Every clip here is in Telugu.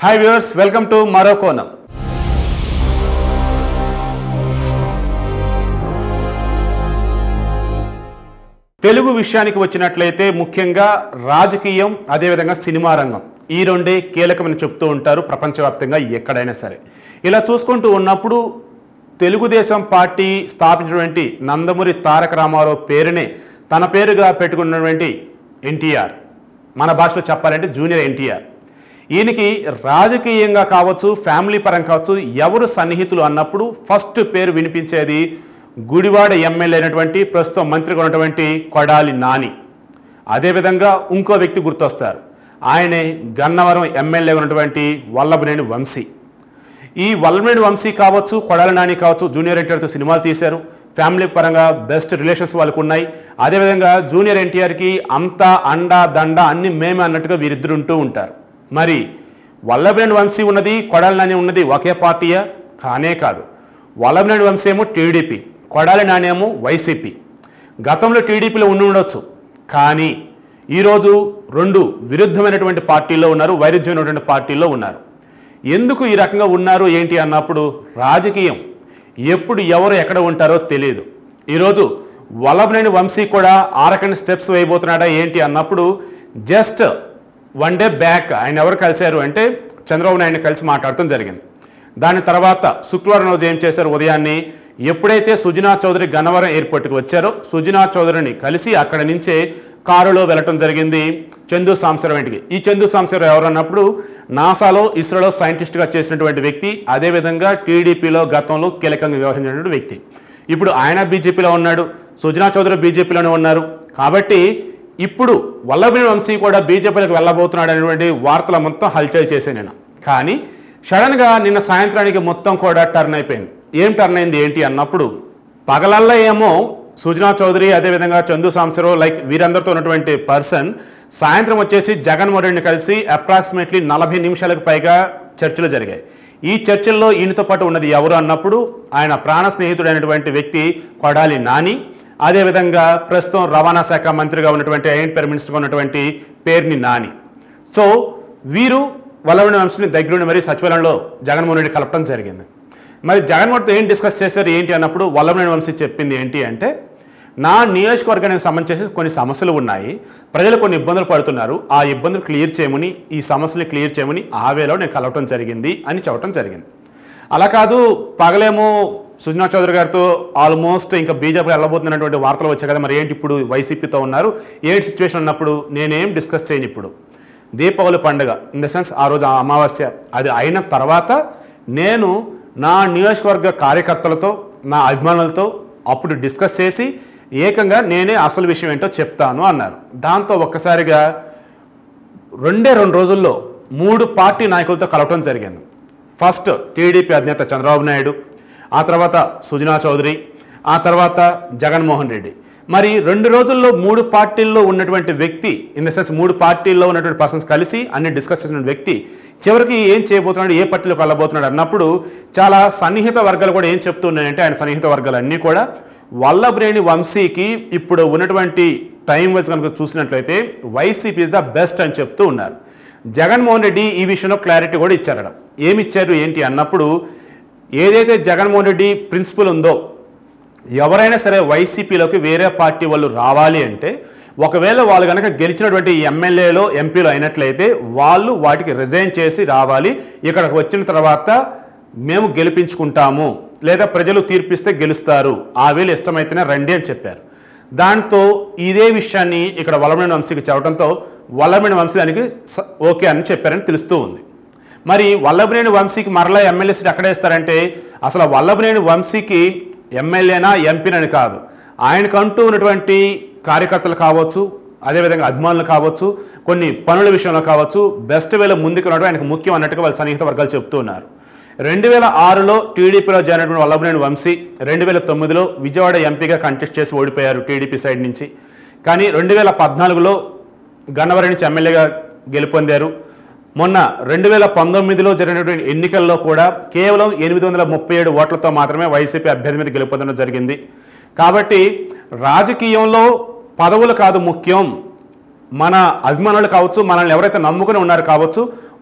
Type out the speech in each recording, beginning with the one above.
హాయ్ వ్యూవర్స్ వెల్కమ్ టు మరో కోణం తెలుగు విషయానికి వచ్చినట్లయితే ముఖ్యంగా రాజకీయం అదేవిధంగా సినిమా రంగం ఈ రెండే కీలకమని చెప్తూ ఉంటారు ప్రపంచవ్యాప్తంగా ఎక్కడైనా సరే ఇలా చూసుకుంటూ ఉన్నప్పుడు తెలుగుదేశం పార్టీ స్థాపించినటువంటి నందమూరి తారక రామారావు పేరునే తన పేరుగా పెట్టుకున్నటువంటి ఎన్టీఆర్ మన భాషలో చెప్పాలంటే జూనియర్ ఎన్టీఆర్ ఈయనకి రాజకీయంగా కావచ్చు ఫ్యామిలీ పరంగా కావచ్చు ఎవరు సన్నిహితులు అన్నప్పుడు ఫస్ట్ పేరు వినిపించేది గుడివాడ ఎమ్మెల్యే అయినటువంటి ప్రస్తుతం మంత్రిగా ఉన్నటువంటి కొడాలి నాని అదేవిధంగా ఇంకో వ్యక్తి గుర్తొస్తారు ఆయనే గన్నవరం ఎమ్మెల్యే ఉన్నటువంటి వల్లభనేని వంశీ ఈ వల్లభనేని వంశీ కావచ్చు కొడాలి నాని కావచ్చు జూనియర్ ఎన్టీఆర్తో సినిమాలు తీశారు ఫ్యామిలీ పరంగా బెస్ట్ రిలేషన్స్ వాళ్ళకు ఉన్నాయి అదేవిధంగా జూనియర్ ఎన్టీఆర్కి అంత అండ దండ అన్ని మేమే అన్నట్టుగా వీరిద్దరు ఉంటూ ఉంటారు మరి వల్లభనేని వంశీ ఉన్నది కొడాలి నాని ఉన్నది ఒకే పార్టీయా కానే కాదు వల్లభనేని వంశీ ఏమో టీడీపీ కొడాలి నాని ఏమో వైసీపీ గతంలో టీడీపీలో ఉండి ఉండొచ్చు కానీ ఈరోజు రెండు విరుద్ధమైనటువంటి పార్టీల్లో ఉన్నారు వైరుధ్యమైనటువంటి పార్టీల్లో ఉన్నారు ఎందుకు ఈ రకంగా ఉన్నారు ఏంటి అన్నప్పుడు రాజకీయం ఎప్పుడు ఎవరు ఎక్కడ ఉంటారో తెలియదు ఈరోజు వల్లభనేని వంశీ కూడా ఆ రకమైన స్టెప్స్ వేయబోతున్నాడా ఏంటి అన్నప్పుడు జస్ట్ వన్ డే బ్యాక్ ఆయన ఎవరు కలిశారు అంటే చంద్రబాబు నాయుడిని కలిసి మాట్లాడటం జరిగింది దాని తర్వాత శుక్రవారం రోజు ఏం చేశారు ఉదయాన్నే ఎప్పుడైతే సుజనా చౌదరి గన్నవరం ఎయిర్పోర్ట్కి వచ్చారో సుజనా చౌదరిని కలిసి అక్కడ నుంచే కారులో వెళ్ళటం జరిగింది చందు సాంసరావు ఇంటికి ఈ చందు సాంసరావు ఎవరు అన్నప్పుడు నాసాలో ఇస్రోలో సైంటిస్ట్గా చేసినటువంటి వ్యక్తి అదేవిధంగా టీడీపీలో గతంలో కీలకంగా వ్యవహరించినటువంటి వ్యక్తి ఇప్పుడు ఆయన బీజేపీలో ఉన్నాడు సుజనా చౌదరి బీజేపీలోనే ఉన్నారు కాబట్టి ఇప్పుడు వల్లభనేని వంశీ కూడా బీజేపీలోకి వెళ్ళబోతున్నాడు అనేటువంటి వార్తలు మొత్తం హల్చల్ చేసే నేను కానీ సడన్గా నిన్న సాయంత్రానికి మొత్తం కూడా టర్న్ అయిపోయింది ఏం టర్న్ అయింది ఏంటి అన్నప్పుడు పగలల్లో ఏమో సుజనా చౌదరి అదేవిధంగా చందు సాంసరావు లైక్ వీరందరితో ఉన్నటువంటి పర్సన్ సాయంత్రం వచ్చేసి జగన్మోహన్ రెడ్డిని కలిసి అప్రాక్సిమేట్లీ నలభై నిమిషాలకు పైగా చర్చలు జరిగాయి ఈ చర్చల్లో ఈయనతో పాటు ఉన్నది ఎవరు అన్నప్పుడు ఆయన ప్రాణ స్నేహితుడైనటువంటి వ్యక్తి కొడాలి నాని అదేవిధంగా ప్రస్తుతం రవాణా శాఖ మంత్రిగా ఉన్నటువంటి ఐఎన్ పేర్ మినిస్టర్గా ఉన్నటువంటి పేర్ని నాని సో వీరు వల్లభనేని వంశీని దగ్గరుండి మరి సచివాలయంలో జగన్మోహన్ రెడ్డి కలపడం జరిగింది మరి జగన్మోహన్తో ఏం డిస్కస్ చేశారు ఏంటి అన్నప్పుడు వల్లభనేని వంశీ చెప్పింది ఏంటి అంటే నా నియోజకవర్గానికి సంబంధించి కొన్ని సమస్యలు ఉన్నాయి ప్రజలు కొన్ని ఇబ్బందులు పడుతున్నారు ఆ ఇబ్బందులు క్లియర్ చేయమని ఈ సమస్యలు క్లియర్ చేయమని ఆ వేలో నేను కలవటం జరిగింది అని చెప్పడం జరిగింది అలా కాదు పగలేమో సుజనా చౌదరి గారితో ఆల్మోస్ట్ ఇంకా బీజేపీ వెళ్ళబోతున్నటువంటి వార్తలు వచ్చాయి కదా మరి ఏంటి ఇప్పుడు వైసీపీతో ఉన్నారు ఏంటి సిచ్యువేషన్ ఉన్నప్పుడు నేనేం డిస్కస్ చేయను ఇప్పుడు దీపావళి పండుగ ఇన్ ద సెన్స్ ఆ రోజు ఆ అమావాస్య అది అయిన తర్వాత నేను నా నియోజకవర్గ కార్యకర్తలతో నా అభిమానులతో అప్పుడు డిస్కస్ చేసి ఏకంగా నేనే అసలు విషయం ఏంటో చెప్తాను అన్నారు దాంతో ఒక్కసారిగా రెండే రెండు రోజుల్లో మూడు పార్టీ నాయకులతో కలవటం జరిగింది ఫస్ట్ టీడీపీ అధినేత చంద్రబాబు నాయుడు ఆ తర్వాత సుజనా చౌదరి ఆ తర్వాత జగన్మోహన్ రెడ్డి మరి రెండు రోజుల్లో మూడు పార్టీల్లో ఉన్నటువంటి వ్యక్తి ఇన్ ద సెన్స్ మూడు పార్టీల్లో ఉన్నటువంటి పర్సన్స్ కలిసి అన్ని డిస్కస్ చేసిన వ్యక్తి చివరికి ఏం చేయబోతున్నాడు ఏ పార్టీలోకి వెళ్ళబోతున్నాడు అన్నప్పుడు చాలా సన్నిహిత వర్గాలు కూడా ఏం చెప్తున్నాయంటే ఆయన సన్నిహిత వర్గాలు అన్నీ కూడా వల్లభనేని వంశీకి ఇప్పుడు ఉన్నటువంటి టైం వైజ్ కనుక చూసినట్లయితే వైసీపీ ఇస్ ద బెస్ట్ అని చెప్తూ ఉన్నారు జగన్మోహన్ రెడ్డి ఈ విషయంలో క్లారిటీ కూడా ఇచ్చారట ఏమి ఇచ్చారు ఏంటి అన్నప్పుడు ఏదైతే జగన్మోహన్ రెడ్డి ప్రిన్సిపల్ ఉందో ఎవరైనా సరే వైసీపీలోకి వేరే పార్టీ వాళ్ళు రావాలి అంటే ఒకవేళ వాళ్ళు కనుక గెలిచినటువంటి ఎమ్మెల్యేలో ఎంపీలో అయినట్లయితే వాళ్ళు వాటికి రిజైన్ చేసి రావాలి ఇక్కడికి వచ్చిన తర్వాత మేము గెలిపించుకుంటాము లేదా ప్రజలు తీర్పిస్తే గెలుస్తారు ఆ వేలు ఇష్టమైతేనే రండి అని చెప్పారు దాంతో ఇదే విషయాన్ని ఇక్కడ వల్లమేని వంశీకి చెప్పడంతో వల్లమేని వంశీ దానికి స- ఓకే అని చెప్పారని తెలుస్తూ ఉంది మరి వల్లభనేని వంశీకి మరలా ఎమ్మెల్యే సీట్ ఎక్కడ ఇస్తారంటే అసలు వల్లభనేని వంశీకి ఎమ్మెల్యేనా ఎంపీనని కాదు ఆయనకంటూ ఉన్నటువంటి కార్యకర్తలు కావచ్చు అదేవిధంగా అభిమానులు కావచ్చు కొన్ని పనుల విషయంలో కావచ్చు బెస్ట్ వేలో ముందుకు రావడం ఆయనకు ముఖ్యం అన్నట్టుగా వాళ్ళ సన్నిహిత వర్గాలు చెప్తూ ఉన్నారు రెండు వేల ఆరులో టీడీపీలో జాయిన్ అయినటువంటి వల్లభనేని వంశీ రెండు వేల తొమ్మిదిలో విజయవాడ ఎంపీగా కంటెస్ట్ చేసి ఓడిపోయారు టీడీపీ సైడ్ నుంచి కానీ రెండు వేల పద్నాలుగులో గన్నవరం నుంచి ఎమ్మెల్యేగా గెలుపొందారు మొన్న రెండు వేల పంతొమ్మిదిలో జరిగినటువంటి ఎన్నికల్లో కూడా కేవలం ఎనిమిది వందల ముప్పై ఏడు ఓట్లతో మాత్రమే వైసీపీ అభ్యర్థి మీద గెలుపొందడం జరిగింది కాబట్టి రాజకీయంలో పదవులు కాదు ముఖ్యం మన అభిమానులు కావచ్చు మనల్ని ఎవరైతే నమ్ముకుని ఉన్నారు కావచ్చు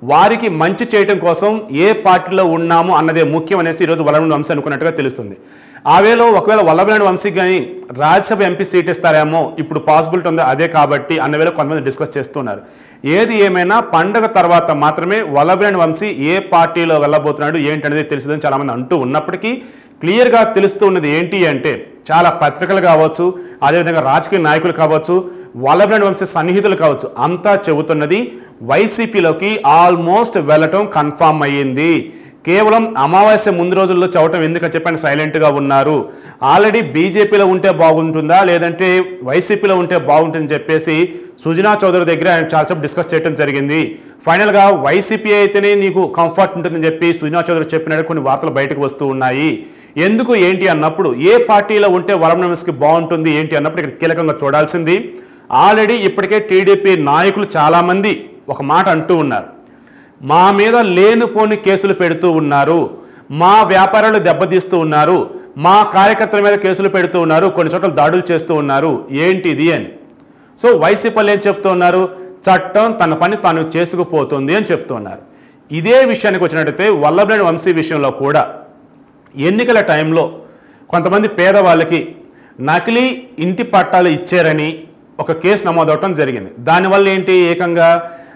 వారికి మంచి చేయటం కోసం ఏ పార్టీలో ఉన్నాము అన్నదే ముఖ్యం అనేసి ఈరోజు వల్లభనేని వంశీ అనుకున్నట్టుగా తెలుస్తుంది ఆ వేలో ఒకవేళ వల్లభనేని వంశీ కానీ రాజ్యసభ ఎంపీ సీట్ ఇస్తారేమో ఇప్పుడు పాసిబిలిటీ ఉందో అదే కాబట్టి అన్న వేళ కొంతమంది డిస్కస్ చేస్తున్నారు ఏది ఏమైనా పండగ తర్వాత మాత్రమే వల్లభనేని వంశీ ఏ పార్టీలో వెళ్ళబోతున్నాడు ఏంటి అనేది తెలిసిందని చాలామంది అంటూ ఉన్నప్పటికీ క్లియర్గా తెలుస్తూ ఉన్నది ఏంటి అంటే చాలా పత్రికలు కావచ్చు అదేవిధంగా రాజకీయ నాయకులు కావచ్చు వల్లభనేని వంశీ సన్నిహితులు కావచ్చు అంతా చెబుతున్నది వైసీపీలోకి ఆల్మోస్ట్ వెళ్ళటం కన్ఫామ్ అయ్యింది కేవలం అమావాస్య ముందు రోజుల్లో చవటం ఎందుకని చెప్పని సైలెంట్గా ఉన్నారు ఆల్రెడీ బీజేపీలో ఉంటే బాగుంటుందా లేదంటే వైసీపీలో ఉంటే బాగుంటుందని చెప్పేసి సుజనా చౌదరి దగ్గర ఆయన చాలాసేపు డిస్కస్ చేయడం జరిగింది ఫైనల్గా వైసీపీ అయితేనే నీకు కంఫర్ట్ ఉంటుందని చెప్పి సుజనా చౌదరి చెప్పినట్టు కొన్ని వార్తలు బయటకు వస్తూ ఉన్నాయి ఎందుకు ఏంటి అన్నప్పుడు ఏ పార్టీలో ఉంటే వరంనమస్కి బాగుంటుంది ఏంటి అన్నప్పుడు ఇక్కడ కీలకంగా చూడాల్సింది ఆల్రెడీ ఇప్పటికే టీడీపీ నాయకులు చాలామంది ఒక మాట అంటూ ఉన్నారు మా మీద లేనిపోని కేసులు పెడుతూ ఉన్నారు మా వ్యాపారాలు దెబ్బతీస్తూ ఉన్నారు మా కార్యకర్తల మీద కేసులు పెడుతూ ఉన్నారు కొన్ని చోట్ల దాడులు చేస్తూ ఉన్నారు ఏంటిది అని సో వైసీపీ వాళ్ళు ఏం చెప్తూ ఉన్నారు చట్టం తన పని తాను చేసుకుపోతుంది అని చెప్తూ ఉన్నారు ఇదే విషయానికి వచ్చినట్టయితే వల్లభనేని వంశీ విషయంలో కూడా ఎన్నికల టైంలో కొంతమంది పేదవాళ్ళకి నకిలీ ఇంటి పట్టాలు ఇచ్చారని ఒక కేసు నమోదవటం జరిగింది దానివల్ల ఏంటి ఏకంగా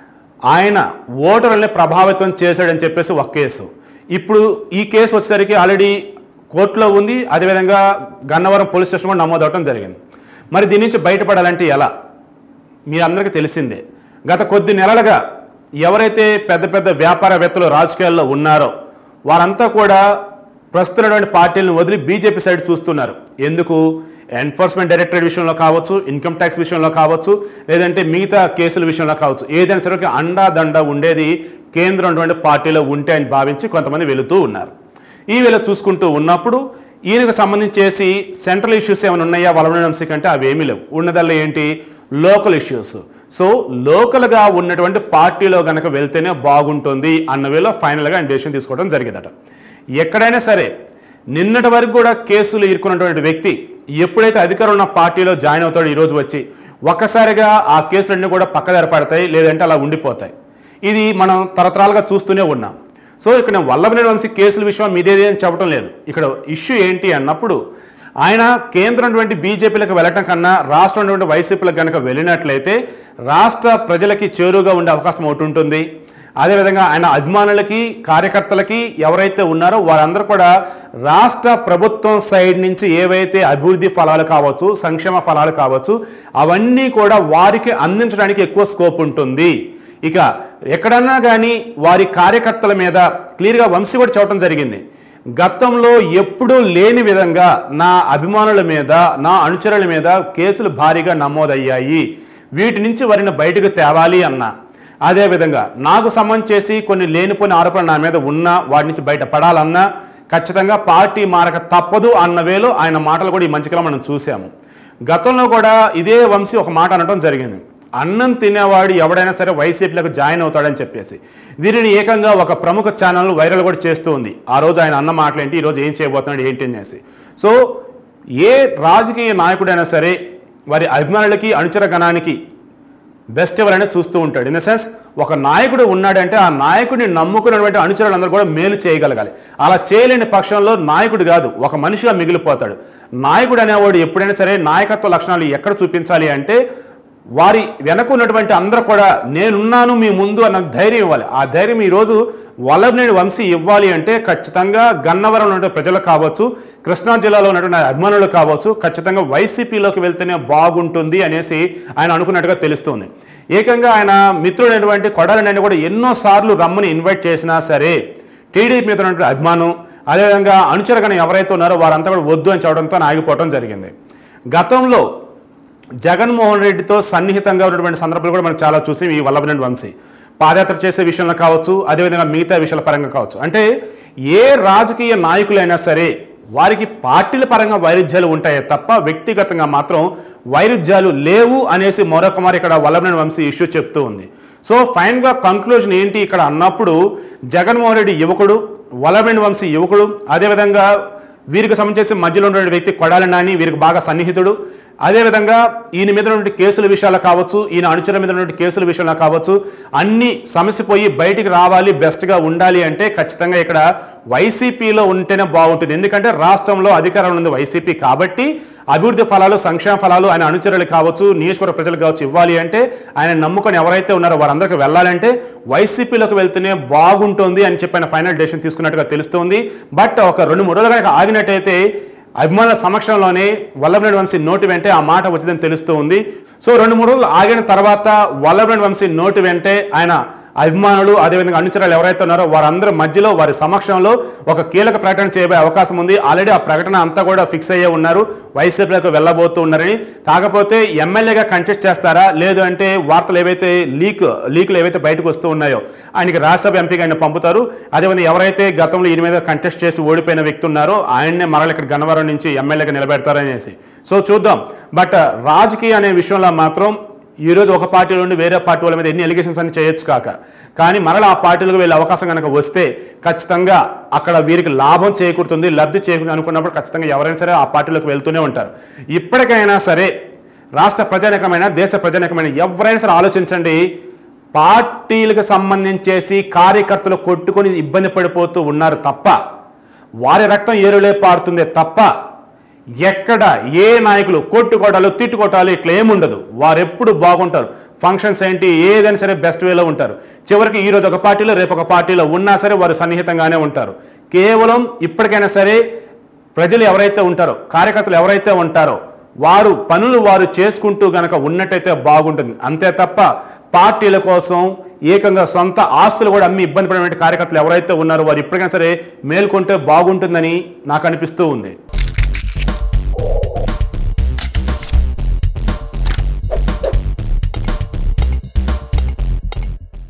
ఆయన ఓటర్లని ప్రభావితం చేశాడని చెప్పేసి ఒక కేసు ఇప్పుడు ఈ కేసు వచ్చేసరికి ఆల్రెడీ కోర్టులో ఉంది అదేవిధంగా గన్నవరం పోలీస్ స్టేషన్ కూడా నమోదవటం జరిగింది మరి దీని నుంచి బయటపడాలంటే ఎలా మీ అందరికీ తెలిసిందే గత కొద్ది నెలలుగా ఎవరైతే పెద్ద పెద్ద వ్యాపారవేత్తలు రాజకీయాల్లో ఉన్నారో వారంతా కూడా ప్రస్తుతమైనటువంటి పార్టీలను వదిలి బీజేపీ సైడ్ చూస్తున్నారు ఎందుకు ఎన్ఫోర్స్మెంట్ డైరెక్టరేట్ విషయంలో కావచ్చు ఇన్కమ్ ట్యాక్స్ విషయంలో కావచ్చు లేదంటే మిగతా కేసుల విషయంలో కావచ్చు ఏదైనా సరే ఒక అండాదండ ఉండేది కేంద్రం ఉన్నటువంటి పార్టీలో ఉంటే అని భావించి కొంతమంది వెళుతూ ఉన్నారు ఈ వేళ చూసుకుంటూ ఉన్నప్పుడు ఈయనకు సంబంధించేసి సెంట్రల్ ఇష్యూస్ ఏమైనా ఉన్నాయా వలవన వంశీ కంటే అవేమీ లేవు ఉన్నదల్లా ఏంటి లోకల్ ఇష్యూస్ సో లోకల్గా ఉన్నటువంటి పార్టీలో కనుక వెళ్తేనే బాగుంటుంది అన్న వేలో ఫైనల్గా ఆయన డెసిషన్ తీసుకోవడం జరిగేదట ఎక్కడైనా సరే నిన్నటి వరకు కూడా కేసులు ఇరుకున్నటువంటి వ్యక్తి ఎప్పుడైతే అధికారం ఉన్న పార్టీలో జాయిన్ అవుతాడో ఈరోజు వచ్చి ఒక్కసారిగా ఆ కేసులన్నీ కూడా పక్కదారి పడతాయి లేదంటే అలా ఉండిపోతాయి ఇది మనం తరతరాలుగా చూస్తూనే ఉన్నాం సో ఇక్కడ నేను వల్లభనేని వంశీ కేసుల విషయం మీదేది అని చెప్పడం లేదు ఇక్కడ ఇష్యూ ఏంటి అన్నప్పుడు ఆయన కేంద్రం వంటి బీజేపీలకు వెళ్ళటం కన్నా రాష్ట్రం ఉన్నటువంటి వైసీపీలకు కనుక వెళ్ళినట్లయితే రాష్ట్ర ప్రజలకి చేరువుగా ఉండే అవకాశం ఒకటి ఉంటుంది అదేవిధంగా ఆయన అభిమానులకి కార్యకర్తలకి ఎవరైతే ఉన్నారో వారందరూ కూడా రాష్ట్ర ప్రభుత్వం సైడ్ నుంచి ఏవైతే అభివృద్ధి ఫలాలు కావచ్చు సంక్షేమ ఫలాలు కావచ్చు అవన్నీ కూడా వారికి అందించడానికి ఎక్కువ స్కోప్ ఉంటుంది ఇక ఎక్కడన్నా కానీ వారి కార్యకర్తల మీద క్లియర్గా వంశీ కూడా చెప్పడం జరిగింది గతంలో ఎప్పుడూ లేని విధంగా నా అభిమానుల మీద నా అనుచరుల మీద కేసులు భారీగా నమోదయ్యాయి వీటి నుంచి వారిని బయటకు తేవాలి అన్నా అదేవిధంగా నాకు సంబంధించి చేసి కొన్ని లేనిపోయిన ఆరోపణలు నా మీద ఉన్నా వాటి నుంచి బయటపడాలన్నా ఖచ్చితంగా పార్టీ మారక తప్పదు అన్న వేలో ఆయన మాటలు కూడా ఈ మధ్యకాలం మనం చూసాము గతంలో కూడా ఇదే వంశీ ఒక మాట అనడం జరిగింది అన్నం తినేవాడు ఎవడైనా సరే వైసీపీలకు జాయిన్ అవుతాడని చెప్పేసి దీనిని ఏకంగా ఒక ప్రముఖ ఛానల్ వైరల్ కూడా చేస్తూ ఉంది ఆ రోజు ఆయన అన్న మాటలేంటి ఈరోజు ఏం చేయబోతున్నాడు ఏంటి అనేసి సో ఏ రాజకీయ నాయకుడైనా సరే వారి అభిమానులకి అనుచర గణానికి బెస్ట్ ఎవరైనా చూస్తూ ఉంటాడు ఇన్ ద సెన్స్ ఒక నాయకుడు ఉన్నాడంటే ఆ నాయకుడిని నమ్ముకున్నటువంటి అనుచరులందరూ కూడా మేలు చేయగలగాలి అలా చేయలేని పక్షంలో నాయకుడు కాదు ఒక మనిషిగా మిగిలిపోతాడు నాయకుడు అనేవాడు ఎప్పుడైనా సరే నాయకత్వ లక్షణాలు ఎక్కడ చూపించాలి అంటే వారి వెనక ఉన్నటువంటి అందరూ కూడా నేనున్నాను మీ ముందు అన్న ధైర్యం ఇవ్వాలి ఆ ధైర్యం ఈరోజు వల్లభనేని వంశీ ఇవ్వాలి అంటే ఖచ్చితంగా గన్నవరంలో ఉన్న ప్రజలకు కావచ్చు కృష్ణా జిల్లాలో ఉన్నటువంటి అభిమానులు కావచ్చు ఖచ్చితంగా వైసీపీలోకి వెళ్తేనే బాగుంటుంది అనేసి ఆయన అనుకున్నట్టుగా తెలుస్తుంది ఏకంగా ఆయన మిత్రుడైనటువంటి కొడాలని కూడా ఎన్నోసార్లు రమ్మని ఇన్వైట్ చేసినా సరే టీడీపీ మీద ఉన్నటువంటి అభిమానం అదేవిధంగా అనుచరగణ ఎవరైతే ఉన్నారో వారంతా కూడా వద్దు అని చెప్పడంతో ఆగిపోవడం జరిగింది గతంలో జగన్మోహన్ రెడ్డితో సన్నిహితంగా ఉన్నటువంటి సందర్భాలు కూడా మనం చాలా చూసి ఈ వల్లభనేని వంశీ పాదయాత్ర చేసే విషయంలో కావచ్చు అదేవిధంగా మిగతా విషయాల పరంగా కావచ్చు అంటే ఏ రాజకీయ నాయకులైనా సరే వారికి పార్టీల పరంగా వైరుధ్యాలు ఉంటాయే తప్ప వ్యక్తిగతంగా మాత్రం వైరుధ్యాలు లేవు అనేసి మరొక మరి ఇక్కడ వల్లభనేని వంశీ ఇష్యూ చెప్తూ ఉంది సో ఫైన్గా కంక్లూజన్ ఏంటి ఇక్కడ అన్నప్పుడు జగన్మోహన్ రెడ్డి యువకుడు వల్లభనేని వంశీ యువకుడు అదేవిధంగా వీరికి సంబంధించి మధ్యలో ఉన్న వ్యక్తి కొడాలి నాని వీరికి బాగా సన్నిహితుడు అదేవిధంగా ఈయన మీద ఉన్నటువంటి కేసుల విషయాలు కావచ్చు ఈయన అనుచరుల మీద ఉన్నటువంటి కేసుల విషయంలో కావచ్చు అన్ని సమస్యపోయి బయటికి రావాలి బెస్ట్గా ఉండాలి అంటే ఖచ్చితంగా ఇక్కడ వైసీపీలో ఉంటేనే బాగుంటుంది ఎందుకంటే రాష్ట్రంలో అధికారంలో ఉంది వైసీపీ కాబట్టి అభివృద్ధి ఫలాలు సంక్షేమ ఫలాలు ఆయన అనుచరులు కావచ్చు నియోజకవర్గ ప్రజలు కావచ్చు ఇవ్వాలి అంటే ఆయన నమ్ముకొని ఎవరైతే ఉన్నారో వారందరికీ వెళ్ళాలంటే వైసీపీలోకి వెళ్తేనే బాగుంటుంది అని చెప్పి ఆయన ఫైనల్ డెసిషన్ తీసుకున్నట్టుగా తెలుస్తుంది బట్ ఒక రెండు మూడు రోజులు కనుక ఆగినట్టయితే అభిమానుల సమక్షంలోనే వల్లభనేని వంశీ నోటి వెంటే ఆ మాట వచ్చిందని తెలుస్తూ ఉంది సో రెండు మూడు రోజులు ఆగిన తర్వాత వల్లభనేని వంశీ నోటి వెంటే ఆయన అభిమానులు అదేవిధంగా అనుచరులు ఎవరైతే ఉన్నారో వారందరి మధ్యలో వారి సమక్షంలో ఒక కీలక ప్రకటన చేయబోయే అవకాశం ఉంది ఆల్రెడీ ఆ ప్రకటన అంతా కూడా ఫిక్స్ అయ్యే ఉన్నారు వైసీపీలోకి వెళ్ళబోతూ ఉన్నారని కాకపోతే ఎమ్మెల్యేగా కంటెస్ట్ చేస్తారా లేదు అంటే వార్తలు ఏవైతే లీక్ లీకులు ఏవైతే బయటకు వస్తూ ఉన్నాయో ఆయనకి రాజ్యసభ ఎంపీగా ఆయన పంపుతారు అదేవిధంగా ఎవరైతే గతంలో ఈయన మీద కంటెస్ట్ చేసి ఓడిపోయిన వ్యక్తి ఉన్నారో ఆయన్నే మరల ఇక్కడ గన్నవరం నుంచి ఎమ్మెల్యేగా నిలబెడతారనేసి సో చూద్దాం బట్ రాజకీయ అనే విషయంలో మాత్రం ఈ రోజు ఒక పార్టీ నుండి వేరే పార్టీ వాళ్ళ మీద ఎన్ని ఎలిగేషన్స్ అని చేయొచ్చు కాక కానీ మరలా ఆ పార్టీలకు వెళ్ళే అవకాశం కనుక వస్తే ఖచ్చితంగా అక్కడ వీరికి లాభం చేకూరుతుంది లబ్ధి చేకూరుతుంది అనుకున్నప్పుడు ఖచ్చితంగా ఎవరైనా సరే ఆ పార్టీలోకి వెళ్తూనే ఉంటారు ఇప్పటికైనా సరే రాష్ట్ర ప్రజానికమైన దేశ ప్రజానికమైన ఎవరైనా సరే ఆలోచించండి పార్టీలకు సంబంధించేసి కార్యకర్తలు కొట్టుకొని ఇబ్బంది పడిపోతూ ఉన్నారు తప్ప వారి రక్తం ఏరులే పారుతుందే తప్ప ఎక్కడ ఏ నాయకులు కొట్టుకోటాలు తిట్టుకోటాలు ఇట్లా ఏముండదు వారు ఎప్పుడు బాగుంటారు ఫంక్షన్స్ ఏంటి ఏదైనా సరే బెస్ట్ వేలో ఉంటారు చివరికి ఈ రోజు ఒక పార్టీలో రేపు ఒక పార్టీలో ఉన్నా సరే వారు సన్నిహితంగానే ఉంటారు కేవలం ఇప్పటికైనా సరే ప్రజలు ఎవరైతే ఉంటారో కార్యకర్తలు ఎవరైతే ఉంటారో వారు పనులు వారు చేసుకుంటూ గనక ఉన్నట్టయితే బాగుంటుంది అంతే తప్ప పార్టీల కోసం ఏకంగా సొంత ఆస్తులు కూడా అమ్మి ఇబ్బంది పడిన కార్యకర్తలు ఎవరైతే ఉన్నారో వారు ఇప్పటికైనా సరే మేల్కొంటే బాగుంటుందని నాకు అనిపిస్తూ ఉంది